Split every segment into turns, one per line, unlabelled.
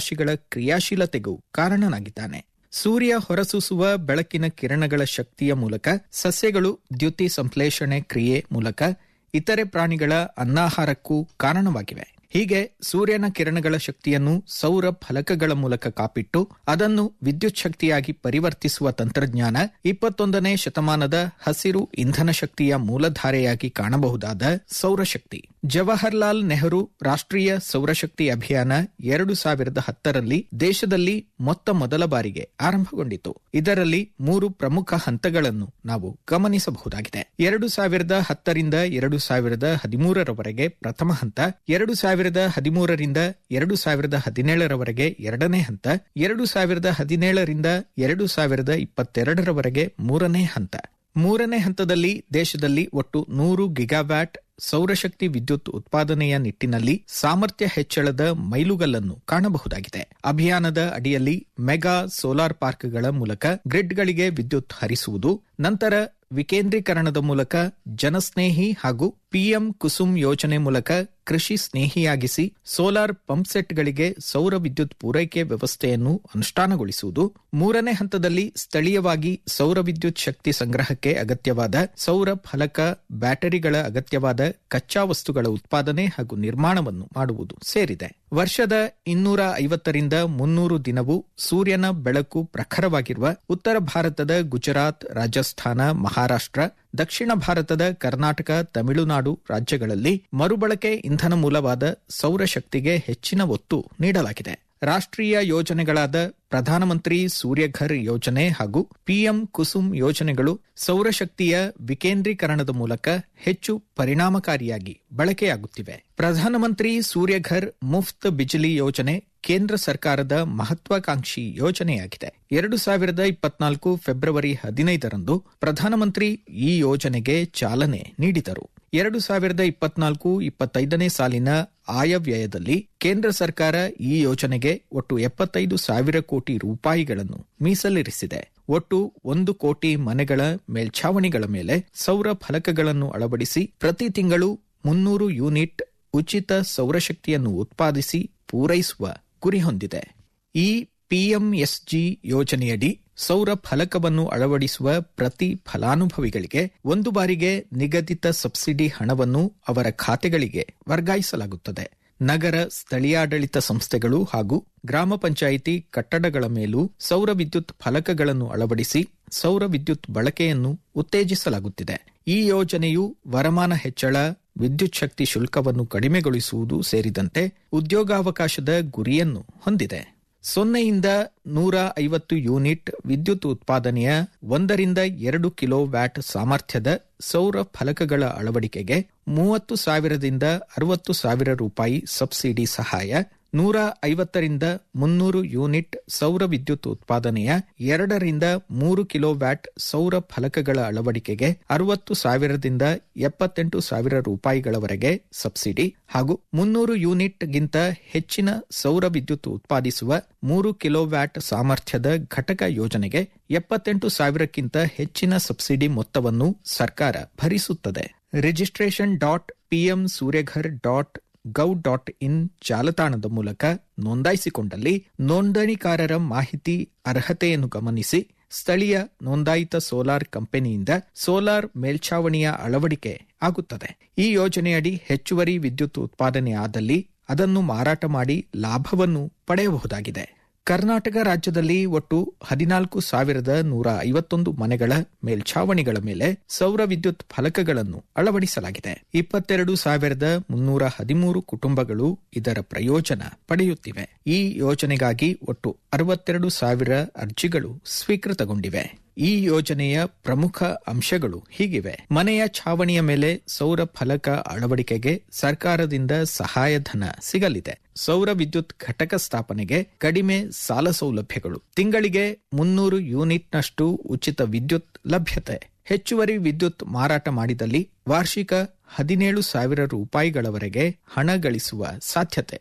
ರಾಶಿಗಳ ಕ್ರಿಯಾಶೀಲತೆಗೂ ಕಾರಣನಾಗಿದ್ದಾನೆ ಸೂರ್ಯ ಹೊರಸೂಸುವ ಬೆಳಕಿನ ಕಿರಣಗಳ ಶಕ್ತಿಯ ಮೂಲಕ ಸಸ್ಯಗಳು ದ್ಯುತಿ ಸಂಶ್ಲೇಷಣೆ ಕ್ರಿಯೆ ಮೂಲಕ ಇತರೆ ಪ್ರಾಣಿಗಳ ಅನ್ನಾಹಾರಕ್ಕೂ ಕಾರಣವಾಗಿವೆ ಹೀಗೆ ಸೂರ್ಯನ ಕಿರಣಗಳ ಶಕ್ತಿಯನ್ನು ಸೌರ ಫಲಕಗಳ ಮೂಲಕ ಕಾಪಿಟ್ಟು ಅದನ್ನು ವಿದ್ಯುತ್ ಶಕ್ತಿಯಾಗಿ ಪರಿವರ್ತಿಸುವ ತಂತ್ರಜ್ಞಾನ ಇಪ್ಪತ್ತೊಂದನೇ ಶತಮಾನದ ಹಸಿರು ಇಂಧನ ಶಕ್ತಿಯ ಮೂಲಧಾರೆಯಾಗಿ ಕಾಣಬಹುದಾದ ಸೌರಶಕ್ತಿ ಜವಾಹರ್ಲಾಲ್ ನೆಹರು ರಾಷ್ಟ್ರೀಯ ಸೌರಶಕ್ತಿ ಅಭಿಯಾನ ಎರಡು ಸಾವಿರದ ಹತ್ತರಲ್ಲಿ ದೇಶದಲ್ಲಿ ಮೊತ್ತ ಮೊದಲ ಬಾರಿಗೆ ಆರಂಭಗೊಂಡಿತು ಇದರಲ್ಲಿ ಮೂರು ಪ್ರಮುಖ ಹಂತಗಳನ್ನು ನಾವು ಗಮನಿಸಬಹುದಾಗಿದೆ ಎರಡು ಸಾವಿರದ ಹತ್ತರಿಂದ ಎರಡು ಸಾವಿರದ ಹದಿಮೂರರವರೆಗೆ ಪ್ರಥಮ ಹಂತ ಎರಡು ಸಾವಿರದ ಹದಿಮೂರರಿಂದ ಎರಡು ಸಾವಿರದ ಹದಿನೇಳರವರೆಗೆ ಎರಡನೇ ಹಂತ ಎರಡು ಸಾವಿರದ ಹದಿನೇಳರಿಂದ ಎರಡು ಸಾವಿರದ ಇಪ್ಪತ್ತೆರಡರವರೆಗೆ ಮೂರನೇ ಹಂತ ಮೂರನೇ ಹಂತದಲ್ಲಿ ದೇಶದಲ್ಲಿ ಒಟ್ಟು ನೂರು ಗಿಗಾವ್ಯಾಟ್ ಸೌರಶಕ್ತಿ ವಿದ್ಯುತ್ ಉತ್ಪಾದನೆಯ ನಿಟ್ಟಿನಲ್ಲಿ ಸಾಮರ್ಥ್ಯ ಹೆಚ್ಚಳದ ಮೈಲುಗಲ್ಲನ್ನು ಕಾಣಬಹುದಾಗಿದೆ ಅಭಿಯಾನದ ಅಡಿಯಲ್ಲಿ ಮೆಗಾ ಸೋಲಾರ್ ಪಾರ್ಕ್ಗಳ ಮೂಲಕ ಗ್ರಿಡ್ಗಳಿಗೆ ವಿದ್ಯುತ್ ಹರಿಸುವುದು ನಂತರ ವಿಕೇಂದ್ರೀಕರಣದ ಮೂಲಕ ಜನಸ್ನೇಹಿ ಹಾಗೂ ಪಿಎಂ ಕುಸುಮ್ ಯೋಜನೆ ಮೂಲಕ ಕೃಷಿ ಸ್ನೇಹಿಯಾಗಿಸಿ ಸೋಲಾರ್ ಪಂಪ್ಸೆಟ್ಗಳಿಗೆ ಸೌರ ವಿದ್ಯುತ್ ಪೂರೈಕೆ ವ್ಯವಸ್ಥೆಯನ್ನು ಅನುಷ್ಠಾನಗೊಳಿಸುವುದು ಮೂರನೇ ಹಂತದಲ್ಲಿ ಸ್ಥಳೀಯವಾಗಿ ಸೌರ ವಿದ್ಯುತ್ ಶಕ್ತಿ ಸಂಗ್ರಹಕ್ಕೆ ಅಗತ್ಯವಾದ ಸೌರ ಫಲಕ ಬ್ಯಾಟರಿಗಳ ಅಗತ್ಯವಾದ ಕಚ್ಚಾ ವಸ್ತುಗಳ ಉತ್ಪಾದನೆ ಹಾಗೂ ನಿರ್ಮಾಣವನ್ನು ಮಾಡುವುದು ಸೇರಿದೆ ವರ್ಷದ ಇನ್ನೂರ ಐವತ್ತರಿಂದ ಮುನ್ನೂರು ದಿನವೂ ಸೂರ್ಯನ ಬೆಳಕು ಪ್ರಖರವಾಗಿರುವ ಉತ್ತರ ಭಾರತದ ಗುಜರಾತ್ ರಾಜಸ್ಥಾನ ಮಹಾರಾಷ್ಟ್ರ ದಕ್ಷಿಣ ಭಾರತದ ಕರ್ನಾಟಕ ತಮಿಳುನಾಡು ರಾಜ್ಯಗಳಲ್ಲಿ ಮರುಬಳಕೆ ಇಂಧನ ಮೂಲವಾದ ಸೌರಶಕ್ತಿಗೆ ಹೆಚ್ಚಿನ ಒತ್ತು ನೀಡಲಾಗಿದೆ ರಾಷ್ಟ್ರೀಯ ಯೋಜನೆಗಳಾದ ಪ್ರಧಾನಮಂತ್ರಿ ಸೂರ್ಯಘರ್ ಯೋಜನೆ ಹಾಗೂ ಪಿಎಂ ಕುಸುಮ್ ಯೋಜನೆಗಳು ಸೌರಶಕ್ತಿಯ ವಿಕೇಂದ್ರೀಕರಣದ ಮೂಲಕ ಹೆಚ್ಚು ಪರಿಣಾಮಕಾರಿಯಾಗಿ ಬಳಕೆಯಾಗುತ್ತಿವೆ ಪ್ರಧಾನಮಂತ್ರಿ ಸೂರ್ಯಘರ್ ಮುಫ್ತ್ ಬಿಜಿಲಿ ಯೋಜನೆ ಕೇಂದ್ರ ಸರ್ಕಾರದ ಮಹತ್ವಾಕಾಂಕ್ಷಿ ಯೋಜನೆಯಾಗಿದೆ ಎರಡು ಸಾವಿರದ ಇಪ್ಪತ್ನಾಲ್ಕು ಫೆಬ್ರವರಿ ಹದಿನೈದರಂದು ಪ್ರಧಾನಮಂತ್ರಿ ಈ ಯೋಜನೆಗೆ ಚಾಲನೆ ನೀಡಿದರು ಎರಡು ಸಾವಿರದ ಇಪ್ಪತ್ನಾಲ್ಕು ಇಪ್ಪತ್ತೈದನೇ ಸಾಲಿನ ಆಯವ್ಯಯದಲ್ಲಿ ಕೇಂದ್ರ ಸರ್ಕಾರ ಈ ಯೋಜನೆಗೆ ಒಟ್ಟು ಎಪ್ಪತ್ತೈದು ಸಾವಿರ ಕೋಟಿ ರೂಪಾಯಿಗಳನ್ನು ಮೀಸಲಿರಿಸಿದೆ ಒಟ್ಟು ಒಂದು ಕೋಟಿ ಮನೆಗಳ ಮೇಲ್ಛಾವಣಿಗಳ ಮೇಲೆ ಸೌರ ಫಲಕಗಳನ್ನು ಅಳವಡಿಸಿ ಪ್ರತಿ ತಿಂಗಳು ಮುನ್ನೂರು ಯೂನಿಟ್ ಉಚಿತ ಸೌರಶಕ್ತಿಯನ್ನು ಉತ್ಪಾದಿಸಿ ಪೂರೈಸುವ ಗುರಿ ಹೊಂದಿದೆ ಈ ಪಿಎಂಎಸ್ಜಿ ಯೋಜನೆಯಡಿ ಸೌರ ಫಲಕವನ್ನು ಅಳವಡಿಸುವ ಪ್ರತಿ ಫಲಾನುಭವಿಗಳಿಗೆ ಒಂದು ಬಾರಿಗೆ ನಿಗದಿತ ಸಬ್ಸಿಡಿ ಹಣವನ್ನು ಅವರ ಖಾತೆಗಳಿಗೆ ವರ್ಗಾಯಿಸಲಾಗುತ್ತದೆ ನಗರ ಸ್ಥಳೀಯಾಡಳಿತ ಸಂಸ್ಥೆಗಳು ಹಾಗೂ ಗ್ರಾಮ ಪಂಚಾಯಿತಿ ಕಟ್ಟಡಗಳ ಮೇಲೂ ಸೌರ ವಿದ್ಯುತ್ ಫಲಕಗಳನ್ನು ಅಳವಡಿಸಿ ಸೌರ ವಿದ್ಯುತ್ ಬಳಕೆಯನ್ನು ಉತ್ತೇಜಿಸಲಾಗುತ್ತಿದೆ ಈ ಯೋಜನೆಯು ವರಮಾನ ಹೆಚ್ಚಳ ವಿದ್ಯುತ್ ಶಕ್ತಿ ಶುಲ್ಕವನ್ನು ಕಡಿಮೆಗೊಳಿಸುವುದು ಸೇರಿದಂತೆ ಉದ್ಯೋಗಾವಕಾಶದ ಗುರಿಯನ್ನು ಹೊಂದಿದೆ ಸೊನ್ನೆಯಿಂದ ನೂರ ಐವತ್ತು ಯೂನಿಟ್ ವಿದ್ಯುತ್ ಉತ್ಪಾದನೆಯ ಒಂದರಿಂದ ಎರಡು ಕಿಲೋ ವ್ಯಾಟ್ ಸಾಮರ್ಥ್ಯದ ಸೌರ ಫಲಕಗಳ ಅಳವಡಿಕೆಗೆ ಮೂವತ್ತು ಸಾವಿರದಿಂದ ಅರವತ್ತು ಸಾವಿರ ರೂಪಾಯಿ ಸಬ್ಸಿಡಿ ಸಹಾಯ ನೂರ ಐವತ್ತರಿಂದ ಮುನ್ನೂರು ಯೂನಿಟ್ ಸೌರ ವಿದ್ಯುತ್ ಉತ್ಪಾದನೆಯ ಎರಡರಿಂದ ಮೂರು ಕಿಲೋ ವ್ಯಾಟ್ ಸೌರ ಫಲಕಗಳ ಅಳವಡಿಕೆಗೆ ಅರವತ್ತು ಸಾವಿರದಿಂದ ಎಪ್ಪತ್ತೆಂಟು ಸಾವಿರ ರೂಪಾಯಿಗಳವರೆಗೆ ಸಬ್ಸಿಡಿ ಹಾಗೂ ಮುನ್ನೂರು ಯೂನಿಟ್ಗಿಂತ ಹೆಚ್ಚಿನ ಸೌರ ವಿದ್ಯುತ್ ಉತ್ಪಾದಿಸುವ ಮೂರು ಕಿಲೋ ವ್ಯಾಟ್ ಸಾಮರ್ಥ್ಯದ ಘಟಕ ಯೋಜನೆಗೆ ಎಪ್ಪತ್ತೆಂಟು ಸಾವಿರಕ್ಕಿಂತ ಹೆಚ್ಚಿನ ಸಬ್ಸಿಡಿ ಮೊತ್ತವನ್ನು ಸರ್ಕಾರ ಭರಿಸುತ್ತದೆ registration dot PM Suryaghar dot gov dot in ಜಾಲತಾಣದ ಮೂಲಕ ನೋಂದಾಯಿಸಿಕೊಂಡಲ್ಲಿ ನೋಂದಣಿಕಾರರ ಮಾಹಿತಿ ಅರ್ಹತೆಯನ್ನು ಗಮನಿಸಿ ಸ್ಥಳೀಯ ನೋಂದಾಯಿತ ಸೋಲಾರ್ ಕಂಪನಿಯಿಂದ ಸೋಲಾರ್ ಮೇಲ್ಛಾವಣಿಯ ಅಳವಡಿಕೆ ಆಗುತ್ತದೆ ಈ ಯೋಜನೆಯಡಿ ಹೆಚ್ಚುವರಿ ವಿದ್ಯುತ್ ಉತ್ಪಾದನೆ ಆದಲ್ಲಿ ಅದನ್ನು ಮಾರಾಟ ಮಾಡಿ ಲಾಭವನ್ನು ಪಡೆಯಬಹುದಾಗಿದೆ ಕರ್ನಾಟಕ ರಾಜ್ಯದಲ್ಲಿ ಒಟ್ಟು ಹದಿನಾಲ್ಕು ಸಾವಿರದ ನೂರ ಐವತ್ತೊಂದು ಮನೆಗಳ ಮೇಲ್ಛಾವಣಿಗಳ ಮೇಲೆ ಸೌರ ವಿದ್ಯುತ್ ಫಲಕಗಳನ್ನು ಅಳವಡಿಸಲಾಗಿದೆ ಇಪ್ಪತ್ತೆರಡು ಸಾವಿರದ ಮುನ್ನೂರ ಹದಿಮೂರು ಕುಟುಂಬಗಳು ಇದರ ಪ್ರಯೋಜನ ಪಡೆಯುತ್ತಿವೆ ಈ ಯೋಜನೆಗಾಗಿ ಒಟ್ಟು ಅರವತ್ತೆರಡು ಸಾವಿರ ಅರ್ಜಿಗಳು ಸ್ವೀಕೃತಗೊಂಡಿವೆ ಈ ಯೋಜನೆಯ ಪ್ರಮುಖ ಅಂಶಗಳು ಹೀಗಿವೆ ಮನೆಯ ಛಾವಣಿಯ ಮೇಲೆ ಸೌರ ಫಲಕ ಅಳವಡಿಕೆಗೆ ಸರ್ಕಾರದಿಂದ ಸಹಾಯಧನ ಸಿಗಲಿದೆ ಸೌರ ವಿದ್ಯುತ್ ಘಟಕ ಸ್ಥಾಪನೆಗೆ ಕಡಿಮೆ ಸಾಲ ಸೌಲಭ್ಯಗಳು ತಿಂಗಳಿಗೆ ಮುನ್ನೂರು ಯೂನಿಟ್ನಷ್ಟು ಉಚಿತ ವಿದ್ಯುತ್ ಲಭ್ಯತೆ ಹೆಚ್ಚುವರಿ ವಿದ್ಯುತ್ ಮಾರಾಟ ಮಾಡಿದಲ್ಲಿ ವಾರ್ಷಿಕ ಹದಿನೇಳು ಸಾವಿರ ರೂಪಾಯಿಗಳವರೆಗೆ ಹಣ ಗಳಿಸುವ ಸಾಧ್ಯತೆ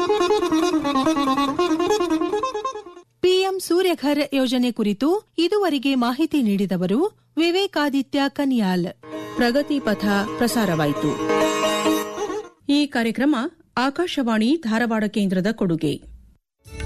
ಪಿಎಂ ಸೂರ್ಯಘರ್ ಯೋಜನೆ ಕುರಿತು ಇದುವರೆಗೆ ಮಾಹಿತಿ ನೀಡಿದವರು ವಿವೇಕಾದಿತ್ಯ ಕನಿಯಾಲ್
ಪ್ರಗತಿ ಪಥ ಪ್ರಸಾರವಾಯಿತು ಈ ಕಾರ್ಯಕ್ರಮ ಆಕಾಶವಾಣಿ ಧಾರವಾಡ ಕೇಂದ್ರದ ಕೊಡುಗೆ